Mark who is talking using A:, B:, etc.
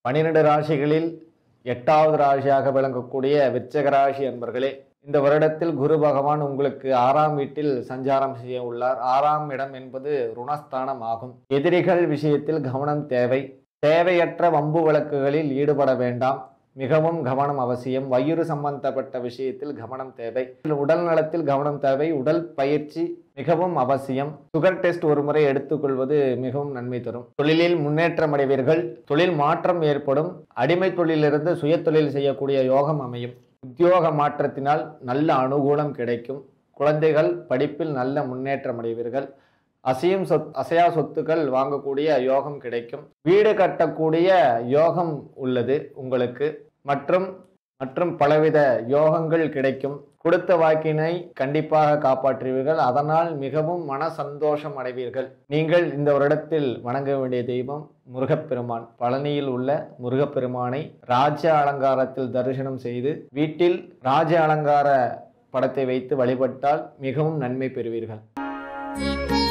A: பன்னிரெண்டு ராசிகளில் எட்டாவது ராசியாக விளங்கக்கூடிய விருச்சக ராசி என்பர்களே இந்த வருடத்தில் குரு பகவான் உங்களுக்கு ஆறாம் வீட்டில் சஞ்சாரம் செய்ய உள்ளார் ஆறாம் இடம் என்பது ருணஸ்தானம் ஆகும் எதிரிகள் விஷயத்தில் கவனம் தேவை தேவையற்ற வம்பு வழக்குகளில் ஈடுபட வேண்டாம் மிகவும் கவனம் அவசியம் வயிறு சம்பந்தப்பட்ட விஷயத்தில் கவனம் தேவை உடல் நலத்தில் கவனம் தேவை உடல் பயிற்சி மிகவும் அவசியம் சுகர் டெஸ்ட் ஒரு முறை எடுத்துக்கொள்வது மிகவும் நன்மை தரும் தொழிலில் முன்னேற்றம் அடைவீர்கள் தொழில் மாற்றம் ஏற்படும் அடிமை தொழிலிருந்து சுய தொழில் செய்யக்கூடிய யோகம் அமையும் உத்தியோக மாற்றத்தினால் நல்ல அனுகூலம் கிடைக்கும் குழந்தைகள் படிப்பில் நல்ல முன்னேற்றம் அடைவீர்கள் அசையும் சொத் அசையா சொத்துக்கள் வாங்கக்கூடிய யோகம் கிடைக்கும் வீடு கட்டக்கூடிய யோகம் உள்ளது உங்களுக்கு மற்றும் மற்றும் பலவித யோகங்கள் கிடைக்கும் கொடுத்த வாக்கினை கண்டிப்பாக காப்பாற்றுவீர்கள் அதனால் மிகவும் மன சந்தோஷம் அடைவீர்கள் நீங்கள் இந்த வருடத்தில் வணங்க வேண்டிய தெய்வம் முருகப்பெருமான் பழனியில் உள்ள முருகப்பெருமானை ராஜ அலங்காரத்தில் தரிசனம் செய்து வீட்டில் ராஜ அலங்கார படத்தை வைத்து வழிபட்டால் மிகவும் நன்மை பெறுவீர்கள்